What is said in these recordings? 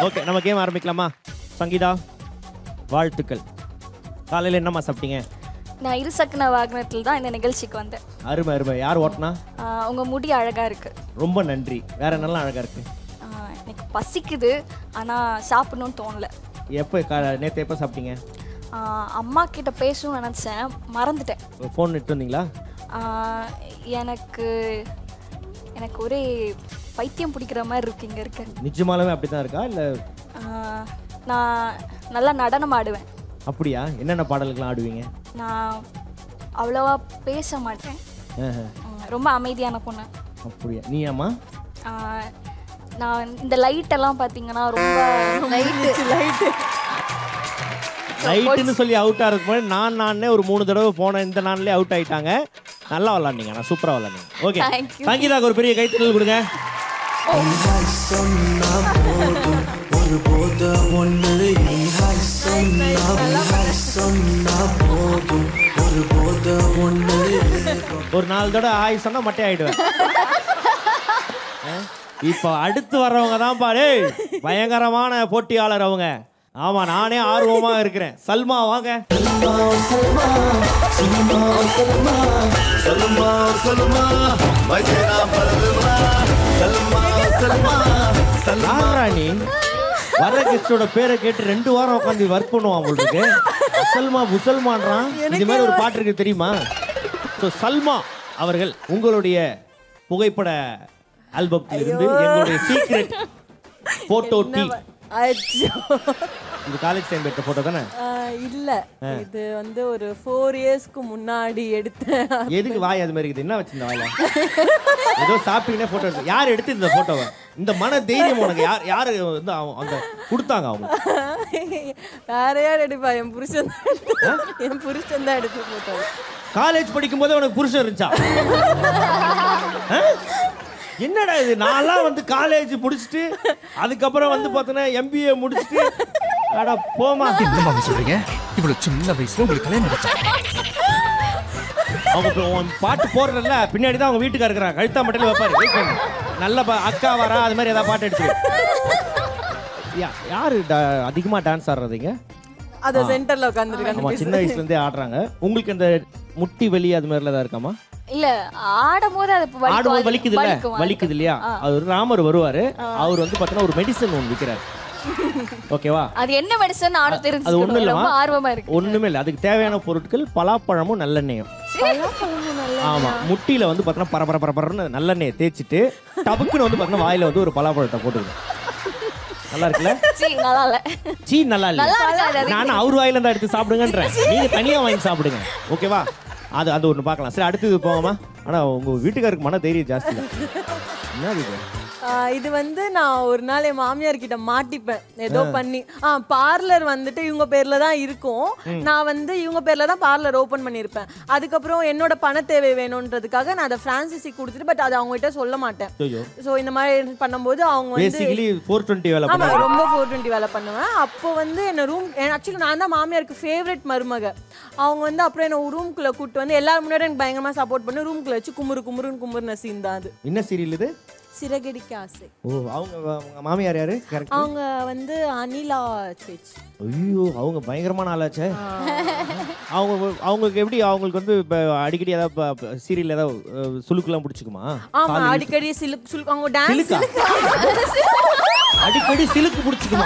Okay நம்ம game ஆரம்பிக்கலாமா சங்கீதா வாழ்த்துக்கள் காலையில் என்னம்மா சாப்பிட்டீங்க நான் இருசக்கன வாகனத்தில் தான் இந்த நிகழ்ச்சிக்கு வந்தேன் அருமை அருமை யார் ஓட்டினா ஆஹ் உங்க முடி அழகா இருக்கு ரொம்ப நன்றி வேற நல்லா அழகா இருக்கு ஆஹ் எனக்கு பசிக்குது ஆனா சாப்பிடணும்னு தோணல எப்போ கா நேற்று எப்போ சாப்பிட்டீங்க ஆஹ் அம்மா கிட்ட பேசணும்னு நினைச்சேன் மறந்துட்டேன் ஃபோன் இட்டு வந்தீங்களா ஆஹ் எனக்கு எனக்கு ஒரே பைத்தியம் பிடிக்கிற மாதிரி இருக்கு இங்க இருக்க நிஜமாலுமே அப்படி தான் இருக்கா இல்லை ஆஹ் நான் நல்லா நடனம் ஆடுவேன் அப்படியா என்னென்ன பாடல்கள்லாம் ஆடுவீங்க நான் அவ்வளோவா பேச மாட்டேன் ஆஹா. உம், ரொம்ப அமைதியான பொண்ணு அப்படியா நீ அம்மா ஆஹ் நான் இந்த லைட் எல்லாம் பார்த்தீங்கன்னா ரொம்ப லைட்டு லைட்டு ரைட்டுன்னு சொல்லி அவுட் ஆகிறதுக்கு முன்னாடி நான் நானே ஒரு மூணு தடவை போன இந்த நாள்லயே அவுட் ஆயிட்டாங்க நல்லா விளாண்டீங்க நான் சூப்பராக விளாண்டீங்க ஓகே Thank you. சங்கீதாக்கு ஒரு பெரிய கைத்தட்டல் கொடுங்க சொன்னா போதும் ஒரு போத ஒன்று ஹாய் சொன்னா ஹாய் சொன்னா போதும் ஒரு போத ஒன்று ஒரு நாலு தடவை ஆய் சொன்னா மட்டை ஆயிடுவேன் அஹ், இப்போ அடுத்து வர்றவங்க தான் பாரு பயங்கரமான போட்டியாளர் அவங்க ஆமா நானே ஆர்வமா இருக்கிறேன் சல்மா வாங்க சல்மா சல்மா சல்மா சல்மா சல்மா வஜனா பல்மா சல்மா சல்மா சல்மா யாரா நீ வர கெஸ்டோட பேரை கேட்டு ரெண்டு வாரம் உட்காந்து ஒர்க் பண்ணுவான் உங்களுக்கு சல்மா முசல்மான்றான் இது மாதிரி ஒரு பாட்டு இருக்கு தெரியுமா ஸோ சல்மா அவர்கள் உங்களுடைய புகைப்பட ஆல்பத்திலிருந்து எங்களுடைய சீக்ரெட் போட்டோ டீ அச்சோ இது காலேஜ் டைம் எடுத்த போட்டோ தானே ஆஹ் இல்ல இது வந்து ஒரு ஃபோர் இயர்ஸ்க்கு முன்னாடி எடுத்தேன் எதுக்கு வாய் அது மாதிரி இருக்குது என்ன வச்சிருந்த வாயில ஏதோ சாப்பிட்டீங்கன்னா போட்டோ எடுத்து யார் எடுத்து இந்த போட்டோவை இந்த மன தைரியம் உனக்கு யார் யார் வந்து அவங்க அந்த கொடுத்தாங்க அவங்க வேற யார் எடுப்பா என் புருஷன் தான் எடுத்து- என் புருஷன் தான் எடுத்து போட்டோம் காலேஜ் படிக்கும் போதே உனக்கு புருஷன் இருந்துச்சா ஆ? என்னடா இது நான்லாம் வந்து காலேஜ் முடிச்சுட்டு அதுக்கப்புறம் வந்து பார்த்தோன்னா எம்பிஏ முடிச்சுட்டு அட போமா என்ன மாமா சொல்றீங்க இவ்வளவு சின்ன வயசுல உங்களுக்கு கல்யாணம் ஆயிடுச்சா? அவங்க இப்போ உன் பாட்டு போடுறல பின்னாடி தான் அவங்க வீட்டுக்கார இருக்கிறாங்க கழுத்தா மட்டும் வைப்பாரு Wait பண்ணு. நல்ல பா- அக்கா வரா அது மாதிரி ஏதாவது பாட்டு எடுத்து யா யாரு டா- அதிகமா டான்ஸ் ஆடுறதுங்க அத சென்டர்ல உட்காந்துருக்காங்க ஆமா சின்ன வயசுல இருந்தே ஆடுறாங்க உங்களுக்கு இந்த முட்டி வலி அது மாதிரிலாம் தான் இருக்காமா இல்ல ஆடும் போது அது வலிக்கும். ஆடும்போது வலிக்குது இல்ல வலிக்கும், வலிக்குது இல்லையா அவர் ராமர் வருவாரு அவர் வந்து பார்த்தீங்கன்னா ஒரு மெடிசன் ஒன்று விற்கிறார் ஓகேவா அது என்ன மெடிசன் நானும் அது ஒண்ணு தெரிஞ்சுக்கணும் இல்லமா ரொம்ப ஆர்வமா இருக்கு ஒண்ணுமே இல்லை அதுக்கு தேவையான பொருட்கள் பலாப்பழமும் நல்லெண்ணெயும் ஆமா முட்டியில வந்து பார்த்தீங்கன்னா பர பர பர பரன்னு நல்லெண்ணெயை தேய்ச்சிட்டு டபக்குன்னு வந்து பார்த்தீங்கன்னா வாயில வந்து ஒரு பலாப்பழத்தை போட்டுக்கணும் நல்லா இருக்குல்ல சீ, நல்லா இல்ல சீ நல்லா இல்ல நல்லா இருக்காது அது. நானும் அவர் வாயில இருந்தா எடுத்து சாப்பிடுங்கன்றேன் நீங்க தனியா வாங்கி சாப்பிடுங்க ஓகேவா அது அது ஒண்ணு பார்க்கலாம் சரி அடுத்தது போங்கம்மா ஆனா உங்க வீட்டுக்காருக்கு மன தைரியம் ஜாஸ்தி தான் என்ன இது ஆஹ் இது வந்து நான் ஒரு நாள் என் மாமியார் கிட்ட மாட்டிப்பேன் ஏதோ பண்ணி ஆ பார்லர் வந்துட்டு இவங்க பேர்ல தான் இருக்கும் நான் வந்து இவங்க பேர்ல தான் பார்லர் ஓபன் பண்ணியிருப்பேன் அதுக்கப்புறம் என்னோட பண தேவை வேணும்ன்றதுக்காக நான் அதை பிரான்சிஸி கொடுத்துட்டு பட் அதை அவங்க கிட்ட சொல்ல மாட்டேன் ஐயோ ஸோ இந்த மாதிரி பண்ணும்போது அவங்க வந்து பேசிக்கலி ஃபோர் டுவெண்ட்டி வேலை ஆமா பண்ணுவாங்க ரொம்ப ஃபோர் டுவெண்ட்டி வேலை பண்ணுவேன் அப்போ வந்து என்ன ரூம் ஆக்சுவலி நான் தான் மாமியாருக்கு ஃபேவரட் மருமக அவங்க வந்து அப்புறம் என்ன ரூம்குள்ள கூட்டு வந்து எல்லாரும் முன்னாடி எனக்கு பயங்கரமா சப்போர்ட் பண்ணி ரூம்குள்ள வச்சு குமுறு குமுறுன்னு குமுறுன சீன் தான் அது என்ன சீரியல் இது சிறகடிக்க ஆசை ஓ அவங்க அவங்க மாமியார் யாரு கரெக்ட் அவங்க வந்து அனிலா சேச்சி ஐயோ அவங்க பயங்கரமான ஆளாச்சே அவங்க அவங்களுக்கு எப்படி அவங்களுக்கு வந்து இப்போ அடிக்கடி ஏதாவது சீரியல் ஏதாவது அஹ், சுளுக்குலாம் பிடிச்சிக்குமா ஆமா அடிக்கடி சிலுக்கு சுலுக்கு அவங்க டான்ஸ் சிலுக்கா அடிக்கடி சிலுக்கு பிடிச்சிக்குமா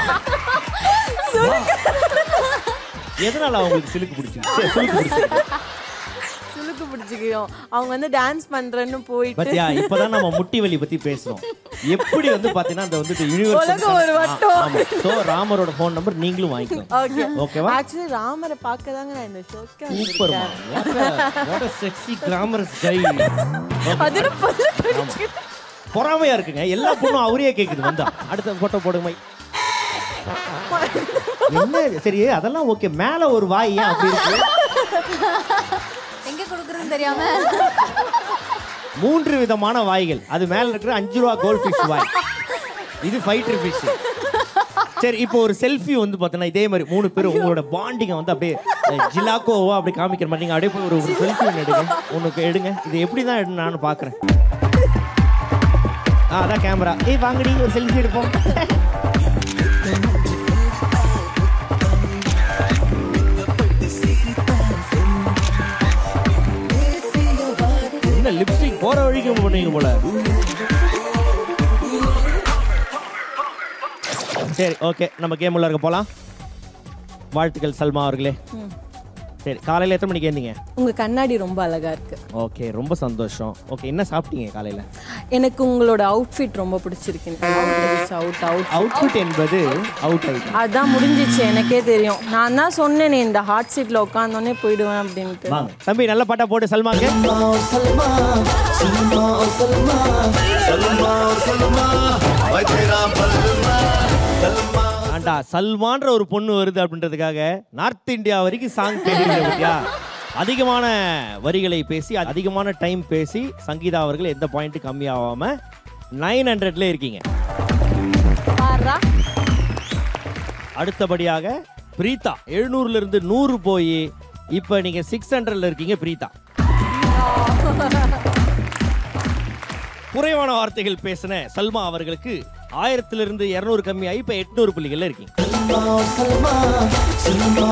எதனால அவங்களுக்கு சிலுக்கு பிடிச்சிருக்கு சரி, சுளுக்கு பிடிச்சிருக்கு சுலுக்கு பிடிச்சிக்கியும் அவங்க வந்து டான்ஸ் பண்றேன்னு போயிட்டு பத்தியா இப்பதான் நம்ம முட்டி வலி பத்தி பேசணும் எப்படி வந்து பாத்தீங்கன்னா அந்த வந்து உலகம் ஒரு வட்டம். யூனிவர்ஸ் சோ ராமரோட ஃபோன் நம்பர் நீங்களும் வாங்கிக்கணும் ஓகே ஓகேவா ஆக்சுவலி ராமரை பார்க்க தாங்க நான் இந்த ஷோக்கு சூப்பர் வந்திருக்கேன் வாட் செக்ஸி கிராமர்ஸ் கை அதுல பல்லு கடிச்சு பொறாமையா இருக்குங்க எல்லா பொண்ணும் அவரே கேக்குது வந்தா அடுத்த போட்டோ போடுங்க மை. என்ன இது? சரி அதெல்லாம் ஓகே மேல ஒரு வாய் ஏன் அப்படி இருக்கு எங்க கொடுக்குறதுன்னு தெரியாம மூன்று விதமான வாய்கள் அது மேல இருக்கிற அஞ்சு ரூபா கோல்ட் ஃபிஷ் வாய் இது ஃபைட்டர் ஃபிஷ் சரி இப்போ ஒரு செல்ஃபி வந்து பார்த்தீங்கன்னா இதே மாதிரி மூணு பேரும் உங்களோட பாண்டிங்கை வந்து அப்படியே அஹ், ஜிலாக்கோவா அப்படியே காமிக்கிற மாதிரி நீங்க அப்படியே போய் ஒரு செல்ஃபி ஒன்று எடுங்க ஒன்று எடுங்க இது எப்படி தான் எடுன்னு நானும் பார்க்குறேன் ஆ அதான் கேமரா ஏய் வாங்கடி ஒரு செல்ஃபி எடுப்போம் வரைக்கும் பண்ணுவீங்க போல சரி ஓகே நம்ம கேம் உள்ள இருக்க போலாம் வாழ்த்துக்கள் சல்மா அவர்களே சரி காலையில எத்தனை மணிக்கு ஏந்தீங்க உங்க கண்ணாடி ரொம்ப அழகா இருக்கு ஓகே ரொம்ப சந்தோஷம் ஓகே என்ன சாப்பிட்டீங்க காலையில எனக்கு உங்களோட அவுட்ஃபிட் ரொம்ப பிடிச்சிருக்கு அவுட் அவுட் அவுட்ஃபிட் என்பது அவுட் ஐட்டம் அதான் முடிஞ்சிச்சு எனக்கே தெரியும் நான் தான் சொன்னேனே இந்த ஹாட் சீட்ல உட்காந்தோடனே போயிடுவேன் அப்படின்ட்டு வாங்க தம்பி நல்ல பாட்டா போட்டு சல்மாக்கு सलमा सलमा सलमा सलमा सलमा मैं तेरा बलमा सलमा ஆண்டா சல்மான்ற ஒரு பொண்ணு வருது அப்படின்றதுக்காக நார்த் இந்தியா வரைக்கும் சாங் பேசுறீங்க பத்தியா அதிகமான வரிகளை பேசி அதிகமான டைம் பேசி சங்கீதா அவர்கள் எந்த பாயிண்ட் கம்மியாகாம நைன் ஹண்ட்ரட்ல இருக்கீங்க பாரா அடுத்தபடியாக பிரீதா எழுநூறுல இருந்து நூறு போய் இப்போ நீங்க சிக்ஸ் ஹண்ட்ரட்ல இருக்கீங்க பிரீதா குறைவான வார்த்தைகள் பேசின சல்மா அவர்களுக்கு ஆயிரத்திலிருந்து இருநூறு கம்மியாகி இப்போ எட்நூறு புள்ளிகள்ல இருக்கீங்க सलमा सलमा